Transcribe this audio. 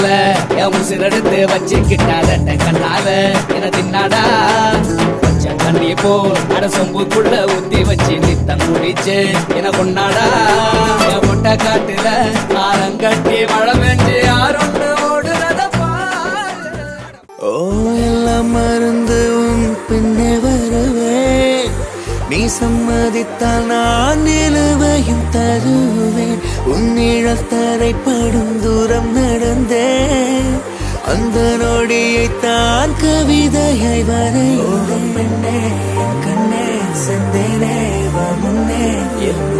கண்ணால என் உசிரெடுத்து வச்சுக்கிட்டாத கண்ணால என தின்னாடா பச்சை தண்ணி போல் அட சொம்புக்குள்ள ஊத்தி வச்சு நித்தம் குடிச்சு என கொண்டாடா என் முட்டை காட்டுல ஆரங்கட்டி மழை பெஞ்சு யாருன்னு ஓடுறத பாரு ஓ எல்லாம் மறந்து உன் பின்னே வருவேன் நீ சம்மதித்தால் நான் நிலுவையும் தருவேன் உன் நிழல் தரைப்படும் தூரம் நடந்தேன் அந்த நொடியை தான் கவிதையை வரை பெண்ணே என் கண்ணே செந்தேனே வா முன்னே என்